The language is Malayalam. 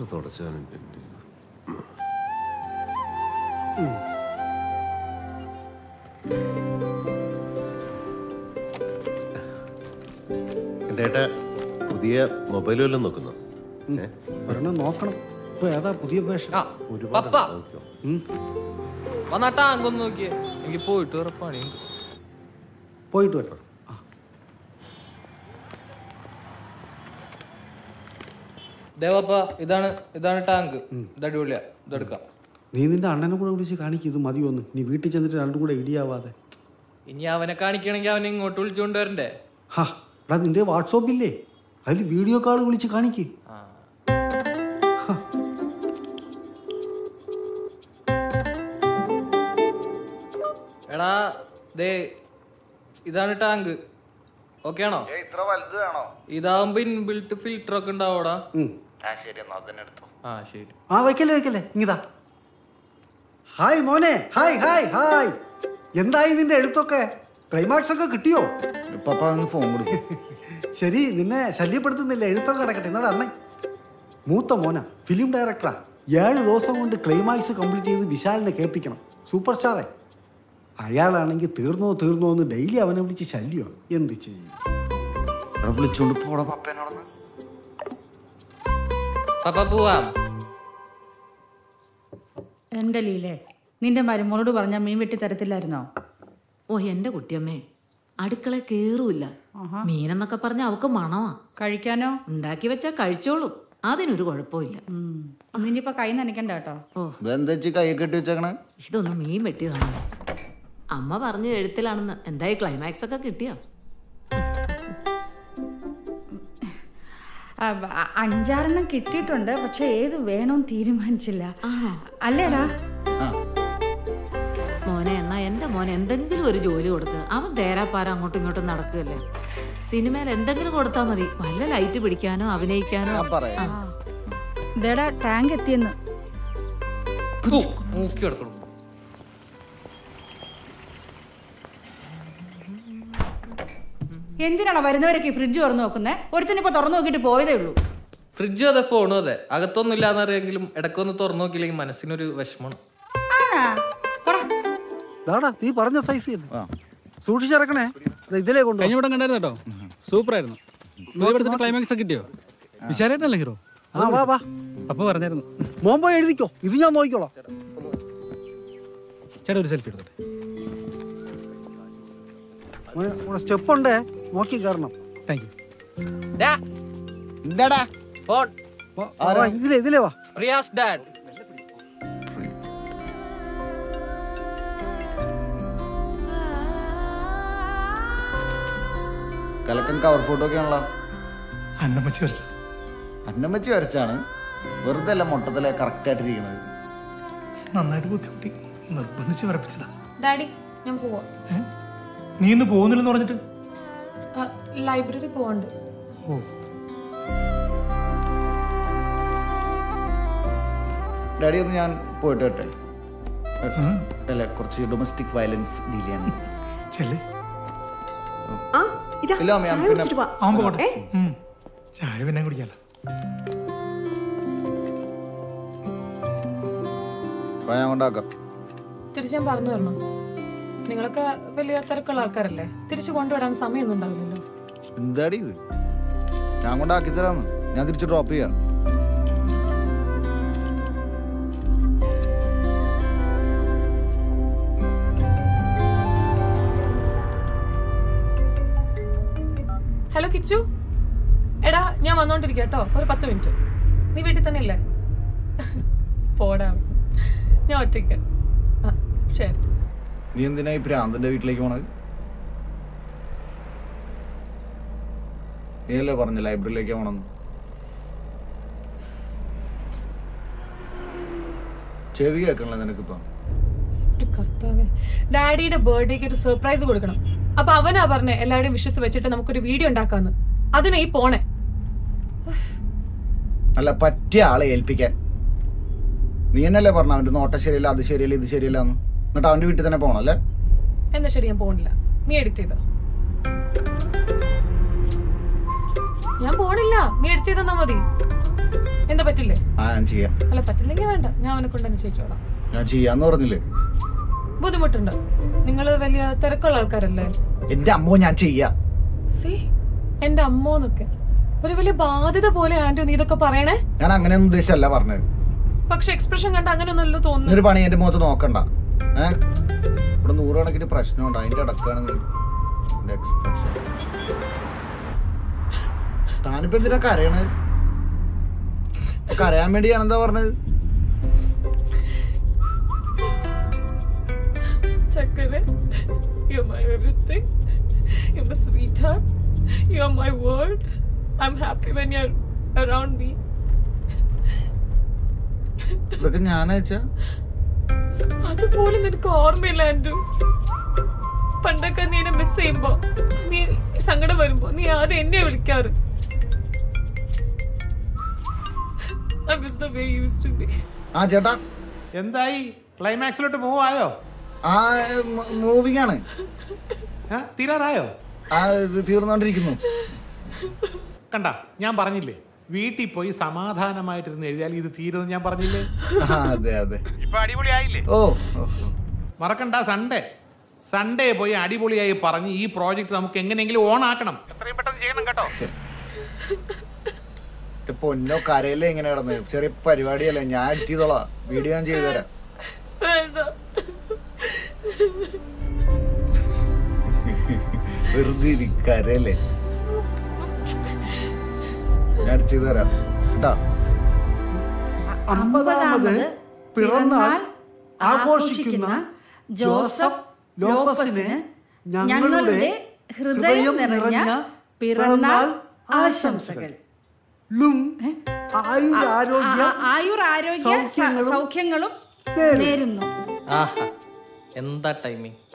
തുടച്ചാലും പിന്നെ എന്തേട്ടാ പുതിയ മൊബൈൽ വല്ലതും നോക്കുന്നോ ഏ? ഒരെണ്ണം നോക്കണം ഇപ്പൊ ഏതാ പുതിയ വേഷം ആ ഒരുപാട് പപ്പ നോക്കിയോ? വന്നാ ടാങ്ക് ഒന്ന് നോക്കിയേ എനിക്ക് പോയിട്ട് വേറെ പണിയുണ്ട് പോയിട്ട് വരണം ആ ദേവപ്പ ഇതാണ് ഇതാണ് ടാങ്ക് ഇത് അടിപൊളിയാ ഇതെടുക്കാം നീ നിന്റെ അണ്ണനെ കൂടെ വിളിച്ച് കാണിക്കും ഇത് മതിയൊന്ന് നീ വീട്ടിൽ ചെന്നിട്ട് രണ്ടും കൂടെ ഇടിയാവാതെ ഇനി അവനെ കാണിക്കണമെങ്കിൽ അവനെ ഇങ്ങോട്ട് വിളിച്ചുകൊണ്ട് വരണ്ടേ ഹാ എടാ നിന്റെ വാട്സോപ്പില്ലേ അതിൽ വീഡിയോ കാൾ വിളിച്ച് കാണിക്ക് ആ എടാ ദേ ഇതാണ് ടാങ്ക് ഓക്കെ ആണോ ഇത്ര വലുത് വേണോ ഇതാവുമ്പോ ഇൻബിൽട്ട് ഫിൽറ്റർ ഒക്കെ ഉണ്ടാവോടാ ഉം. ആ ശരി എന്നാ അതിനെ എടുത്തോ ആ ശരി ആ വയ്ക്കല്ലേ വയ്ക്കല്ലേ ഇങ്ങിതാ ഹായ് മോനെ ഹായ് ഹായ് ഹായ് എന്തായി നിന്റെ എഴുത്തൊക്കെ ക്ലൈമാക്സ് ഒക്കെ കിട്ടിയോ പപ്പ ഒന്ന് ഫോൺ കൊടുക്കും ശരി നിന്നെ ശല്യപ്പെടുത്തുന്നില്ല എഴുത്തൊക്കെ കിടക്കട്ടെ എന്നോട് അണ്ണൻ മൂത്ത മോന ഫിലിം ഡയറക്ടറാ ഏഴ് ദിവസം കൊണ്ട് ക്ലൈമാക്സ് കംപ്ലീറ്റ് ചെയ്ത് വിശാലിനെ കേൾപ്പിക്കണം സൂപ്പർ സ്റ്റാറെ അയാളാണെങ്കിൽ തീർന്നോ തീർന്നോ എന്ന് ഡെയിലി അവനെ വിളിച്ച് ശല്യോ എന്ത് ചെയ്യും ഇവിടെ വിളിച്ചോണ്ട് പോടാ പപ്പേനോടന്ന് പപ്പ പോവാം എൻ്റെ ലീലേ നിന്റെ മരുമോളോട് പറഞ്ഞാൽ മീൻ വെട്ടി തരത്തില്ലായിരുന്നോ ഓ എന്റെ കുട്ടിയമ്മേ അടുക്കള കേറൂല മീനെന്നൊക്കെ പറഞ്ഞ അവക്ക് മണമാ കഴിക്കാനോ ഉണ്ടാക്കി വെച്ചാ കഴിച്ചോളും അതിനൊരു കുഴപ്പമില്ല ഉം. നിന്നിപ്പോ കൈ നനയ്ക്കണ്ട കേട്ടോ ഓ ഇതെന്താ വെച്ച് കൈ കെട്ടി വെച്ചേക്കണേ ഇതൊന്നും മീൻ വെട്ടിയതാണ് അമ്മ പറഞ്ഞു എഴുത്തിലാണെന്ന് എന്തായി ക്ലൈമാക്സ് ഒക്കെ കിട്ടിയോ ആ, അ- അഞ്ചാറെണ്ണം കിട്ടിയിട്ടുണ്ട് പക്ഷെ ഏത് വേണമെന്ന് തീരുമാനിച്ചില്ല അല്ലേടാ ആ മോനെ എന്നാ എന്റെ മോനെ എന്തെങ്കിലും ഒരു ജോലി കൊടുക്കുക അവൻ തേരാപ്പാര അങ്ങോട്ടും ഇങ്ങോട്ടും നടക്കുകയല്ലേ സിനിമയിൽ എന്തെങ്കിലും കൊടുത്താൽ മതി വല്ല ലൈറ്റ് പിടിക്കാനോ അഭിനയിക്കാനോ ഞാൻ പറയാം ഇതേടാ ടാങ്ക് എത്തിയെന്ന് ഹൂ, മൂക്കി കിടക്കണം എന്തിനാണോ വരുന്നവരൊക്കെ ഈ ഫ്രിഡ്ജ് തുറന്നു നോക്കുന്നേ ഒരുത്തനിപ്പോ തുറന്നു നോക്കിയിട്ട് പോയതേ ഉള്ളൂ ഫ്രിഡ്ജും അതെ ഫോണും അതെ അകത്തൊന്നും ഇല്ലാന്നറിയെങ്കിലും ഇടയ്ക്കൊന്ന് തുറന്നു നോക്കിയില്ലെങ്കിൽ മനസ്സിനൊരു വിഷമമാണ് ആണാ പോടാ. ദാടാ നീ പറഞ്ഞ സൈസ് തന്നെ ആ സൂക്ഷിച്ചിറക്കണേ ദേ ഇതിലേ കൊണ്ടു കഴിഞ്ഞ പടം കണ്ടായിരുന്നു കേട്ടോ സൂപ്പർ ആയിരുന്നു പുതിയ പടത്തിന്റെ ക്ലൈമാക്സ് ഒക്കെ കിട്ടിയോ വിശാലായിട്ടല്ലേ ഹീറോ ആ വാ വാ അപ്പൊ പറഞ്ഞായിരുന്നു മോൻ പോയി എഴുതിക്കോ ഇത് ഞാൻ നോക്കിക്കോളാം ചേട്ടാ ഒരു സെൽഫി എടുത്തോട്ടെ സ്റ്റെപ്പ് ഉണ്ടേ നോക്കി കയറണം താങ്ക് യു ഡാ, എന്താടാ ഫോൺ വാ, വാ, ഇതിലേ ഇതിലേ വാ റിയാസ് ഡാഡ് കലക്കൻ കവർ ഫോട്ടോ ഒക്കെ ആണല്ലോ അന്നമ്മച്ചി വരച്ച അന്നം വെച്ച് വരച്ചാണ് വെറുതെ അല്ല മൊട്ടത്തിലെ കറക്റ്റ് ആയിട്ടിരിക്കണത് നന്നായിട്ട് ബുദ്ധിമുട്ടി നിർബന്ധിച്ച് വരപ്പിച്ചതാ ഡാഡി ഞാൻ പോവാം ഏ? നീ ഇന്ന് പോകുന്നില്ലെന്ന് പറഞ്ഞിട്ട് ലൈബ്രറി പോവാണ്ട് ഓ ഡാഡി ഒന്ന് ഞാൻ പോയിട്ട് വരട്ടെ അല്ല കുറച്ച് ഡൊമസ്റ്റിക് വയലൻസ് ഡീൽ ചെയ്യാൻ ചെല്ലേ ഇല്ല അമ്മ ഞാൻ പിന്നെ അവൻ പോകട്ടെ ഉം. ചായ പിന്നെ കുടിക്കാലോ വാ, ഞാൻ കൊണ്ടാക്കാം തിരിച്ച് ഞാൻ പറഞ്ഞു തരണം നിങ്ങളൊക്കെ വലിയ തിരക്കുള്ള ആൾക്കാരല്ലേ തിരിച്ചു കൊണ്ടുവിടാൻ സമയമൊന്നും ഉണ്ടാവില്ലല്ലോ എന്താടി ഇത് ഞാൻ കൊണ്ടാക്കി തരാന്ന് ഞാൻ തിരിച്ച് ഡ്രോപ്പ് ചെയ്യാം ഹലോ കിച്ചു എടാ ഞാൻ വന്നോണ്ടിരിക്കുക കേട്ടോ ഒരു പത്ത് മിനിറ്റ് നീ വീട്ടിൽ തന്നെ ഇല്ലേ പോടാ ഞാൻ ഒറ്റയ്ക്ക് ആ ശരി നീ എന്തിനാ ഈ ഭ്രാന്തന്റെ വീട്ടിലേക്ക് പോണത് നീയല്ലേ പറഞ്ഞു ലൈബ്രറിയിലേക്ക് പോണെന്ന് ചെവി കേൾക്കണല്ലോ നിനക്കിപ്പം ഒരു കർത്താവേ ഡാഡിയുടെ ബർത്ത്ഡേക്ക് ഒരു സർപ്രൈസ് കൊടുക്കണം അപ്പൊ അവനാ പറഞ്ഞേ എല്ലാവരുടെയും വിശ്വസ് വെച്ചിട്ട് നമുക്കൊരു വീഡിയോ ഉണ്ടാക്കാന്ന് അതിനാ ഈ പോണേ നല്ല പറ്റിയ ആളെ ഏൽപ്പിക്കാൻ നീ എന്നല്ലേ പറഞ്ഞു അവന്റെ നോട്ട ശരിയല്ല അത് ശരിയല്ല ഇത് ശരിയല്ല എന്ന് എന്നിട്ട് അവന്റെ വീട്ടിൽ തന്നെ പോകണം അല്ലേ എന്നാ ശരി ഞാൻ പോണില്ല നീ എഡിറ്റ് ചെയ്ത ഞാൻ പോണില്ല നീ എഡിറ്റ് ചെയ്തെന്നാ മതി എന്താ പറ്റില്ലേ ആ ഞാൻ ചെയ്യാം അല്ല പറ്റില്ലെങ്കിൽ വേണ്ട ഞാൻ അവനെ കൊണ്ട് തന്നെ ചെയ്യിച്ചോളാം ഞാൻ ചെയ്യാന്ന് പറഞ്ഞില്ലേ ബുദ്ധിമുട്ടുണ്ട് നിങ്ങൾ വലിയ തിരക്കുള്ള ആൾക്കാരല്ലേ എന്റെ അമ്മോ ഞാൻ ചെയ്യാം സി എന്റെ അമ്മോന്നൊക്കെ ഒരു വലിയ ബാധ്യത പോലെ ആന്റി നീ ഇതൊക്കെ പറയണേ ഞാൻ അങ്ങനെയൊന്നും ഉദ്ദേശമല്ല പറഞ്ഞത് പക്ഷെ എക്സ്പ്രഷൻ കണ്ട അങ്ങനെയൊന്നല്ലോ തോന്നുന്നു ഇന്നൊരു പണി എന്റെ മുഖത്ത് നോക്കണ്ട ഏ ഇവിടെ നൂറുകണക്കിന് പ്രശ്നമുണ്ട് അതിന്റെ ഇടക്കാണ് നീ എന്റെ എക്സ്പ്രഷൻ താനിപ്പോ എന്തിനാ കരയണത് കരയാൻ വേണ്ടി ഞാൻ എന്താ പറഞ്ഞത് ചക്കരെ you my everything you my sweet heart you are my world I am happy when you are around me ഇതൊക്കെ ഞാൻ അയച്ചാ അതുപോലെ നിനക്ക് ഓർമ്മയില്ല ആൻഡു പണ്ടൊക്കെ നീ എന്നെ മിസ് ചെയ്യുമ്പോ നീ സങ്കടം വരുമ്പോ നീ ആദ്യം എന്നെ വിളിക്കാറ് I miss the way you used to be. ആ ചേട്ടാ എന്തായി ക്ലൈമാക്സിലോട്ട് മൂവ് ആയോ ആ മൂവിങ് ആണ് ആ, തീരാറായോ ആ ഇത് തീർന്നുകൊണ്ടിരിക്കുന്നു കണ്ട ഞാൻ പറഞ്ഞില്ലേ വീട്ടിൽ പോയി സമാധാനമായിട്ടിരുന്ന് എഴുതിയാൽ ഇത് തീരുമെന്ന് ഞാൻ പറഞ്ഞില്ലേ ആ, അതെ അതെ ഇപ്പൊ അടിപൊളിയായില്ലേ ഓ ഓ, ഓ. മറക്കണ്ട സൺഡേ സൺഡേ പോയി അടിപൊളിയായി പറഞ്ഞ് ഈ പ്രോജക്റ്റ് നമുക്ക് എങ്ങനെയെങ്കിലും ഓൺ ആക്കണം എത്രയും പെട്ടെന്ന് ചെയ്യണം കേട്ടോ ഈ പൊന്നോ കരയല്ലേ ഇങ്ങനെ കിടന്ന് ചെറിയ പരിപാടിയല്ലേ ഞാൻ എഡിറ്റ് ചെയ്തോളാം വീഡിയോ ഞാൻ ചെയ്തുതരാം വേണ്ട വെറുതെ ഇരി, കരയല്ലേ ഞാൻ എഡിറ്റ് ചെയ്ത് തരാം കേട്ടാ അമ്പതാമത് പിറന്നാൾ ആഘോഷിക്കുന്ന ജോസഫ് ലോപ്പസിന് ഞങ്ങളുടെ ഹൃദയം നിറഞ്ഞ പിറന്നാൾ ആശംസകൾ ലും ആയുരാരോഗ്യ ആയുർ ആരോഗ്യ സ- സൗഖ്യങ്ങളും സൗഖ്യങ്ങളും നേരുന്നു. നേരുന്നു ആഹാ എന്താ ടൈമിങ്